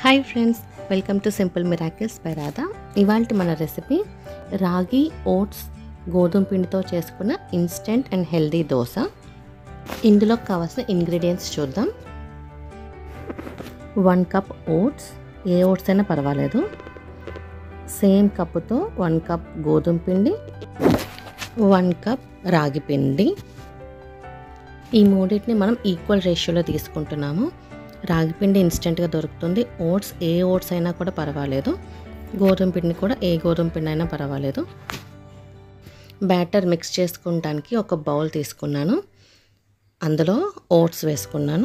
hi friends welcome to simple miracles by Radha ఇవాళ మన recipe రాగి ఓట్స్ గోధుమ పిండితో చేసుకున్న ఇన్స్టెంట్ అండ్ హెల్దీ దోశ ఇందులో కావాల్సిన ఇంగ్రీడియంట్స్ చూద్దాం వన్ కప్ ఓట్స్ ఏ ఓట్స్ అయినా పర్వాలేదు సేమ్ కప్పుతో వన్ కప్ గోధుమ పిండి వన్ కప్ రాగి పిండి ఈ మూడింటిని మనం ఈక్వల్ రేషియోలో తీసుకుంటున్నాము రాగి పిండి ఇన్స్టెంట్గా దొరుకుతుంది ఓట్స్ ఏ ఓట్స్ అయినా కూడా పర్వాలేదు గోధుమ పిండి కూడా ఏ గోధుమ పిండి అయినా పర్వాలేదు బ్యాటర్ మిక్స్ చేసుకోవడానికి ఒక బౌల్ తీసుకున్నాను అందులో ఓట్స్ వేసుకున్నాను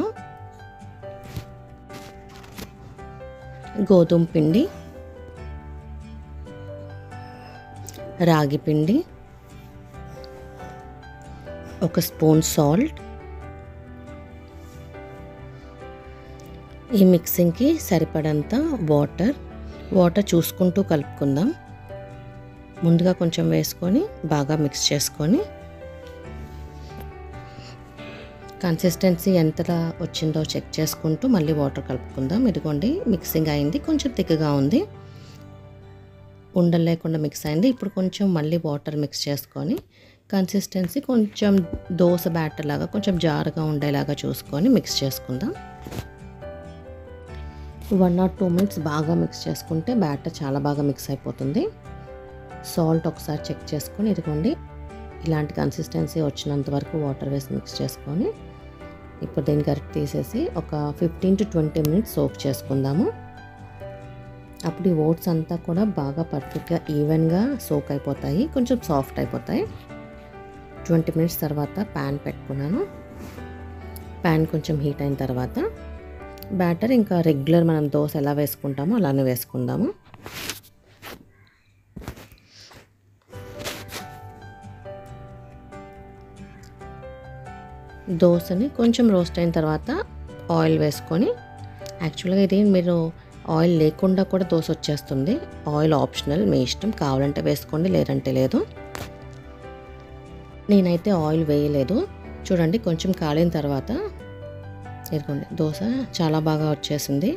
గోధుమ పిండి రాగి పిండి ఒక స్పూన్ సాల్ట్ ఈ మిక్సింగ్కి సరిపడంత వాటర్ వాటర్ చూసుకుంటూ కలుపుకుందాం ముందుగా కొంచెం వేసుకొని బాగా మిక్స్ చేసుకొని కన్సిస్టెన్సీ ఎంతలా వచ్చిందో చెక్ చేసుకుంటూ మళ్ళీ వాటర్ కలుపుకుందాం ఇదిగోండి మిక్సింగ్ అయింది కొంచెం తిక్కగా ఉంది ఉండలు లేకుండా మిక్స్ అయింది ఇప్పుడు కొంచెం మళ్ళీ వాటర్ మిక్స్ చేసుకొని కన్సిస్టెన్సీ కొంచెం దోశ బ్యాటర్ లాగా కొంచెం జారుగా ఉండేలాగా చూసుకొని మిక్స్ చేసుకుందాం వన్ ఆర్ టూ మినిట్స్ బాగా మిక్స్ చేసుకుంటే బ్యాటర్ చాలా బాగా మిక్స్ అయిపోతుంది సాల్ట్ ఒకసారి చెక్ చేసుకొని ఇదిగోండి ఇలాంటి కన్సిస్టెన్సీ వచ్చినంత వరకు వాటర్ వేసి మిక్స్ చేసుకొని ఇప్పుడు దీన్ని కరెక్ట్ తీసేసి ఒక fifteen to twenty minutes soak చేసుకుందాము అప్పుడు ఈ ఓట్స్ అంతా కూడా బాగా పర్ఫెక్ట్గా ఈవెన్గా సోక్ అయిపోతాయి కొంచెం సాఫ్ట్ అయిపోతాయి ట్వంటీ మినిట్స్ తర్వాత ప్యాన్ పెట్టుకున్నాను ప్యాన్ కొంచెం హీట్ అయిన తర్వాత బ్యాటర్ ఇంకా రెగ్యులర్ మనం దోశ ఎలా వేసుకుంటామో అలానే వేసుకుందాము దోశని కొంచెం రోస్ట్ అయిన తర్వాత ఆయిల్ వేసుకొని యాక్చువల్గా ఇది మీరు ఆయిల్ లేకుండా కూడా దోశ వచ్చేస్తుంది ఆయిల్ ఆప్షనల్ మీ ఇష్టం కావాలంటే వేసుకోండి లేదంటే లేదు నేనైతే ఆయిల్ వేయలేదు చూడండి కొంచెం కాలిన తర్వాత ఇదిగోండి దోశ చాలా బాగా వచ్చేసింది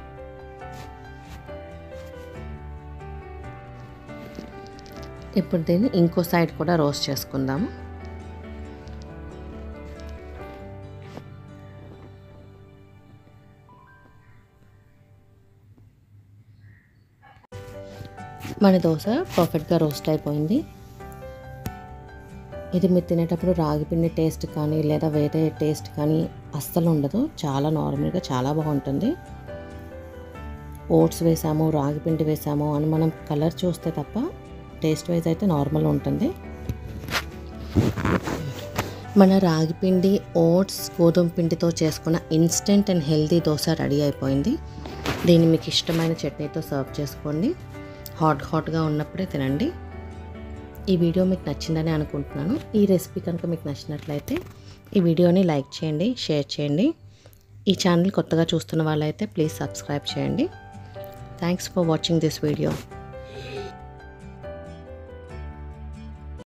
ఇప్పుడు దీన్ని ఇంకో సైడ్ కూడా రోస్ట్ చేసుకుందాము మన దోశ పర్ఫెక్ట్గా రోస్ట్ అయిపోయింది ఇది మీరు తినేటప్పుడు రాగి పిండి టేస్ట్ కానీ లేదా వేరే టేస్ట్ కానీ అస్సలు ఉండదు చాలా నార్మల్గా చాలా బాగుంటుంది ఓట్స్ వేసాము రాగి పిండి వేసాము అని మనం కలర్ చూస్తే తప్ప టేస్ట్ వైజ్ అయితే నార్మల్ ఉంటుంది మన రాగి పిండి ఓట్స్ గోధుమ పిండితో చేసుకున్న instant and healthy dosa ready అయిపోయింది దీన్ని మీకు ఇష్టమైన చట్నీతో సర్వ్ చేసుకోండి హాట్ హాట్గా ఉన్నప్పుడే తినండి ఈ వీడియో మీకు నచ్చిందని అనుకుంటున్నాను ఈ రెసిపీ కనుక మీకు నచ్చినట్లయితే ఈ వీడియోని లైక్ చేయండి షేర్ చేయండి ఈ ఛానల్ కొత్తగా చూస్తున్న వాళ్ళైతే ప్లీజ్ సబ్స్క్రైబ్ చేయండి thanks for watching this video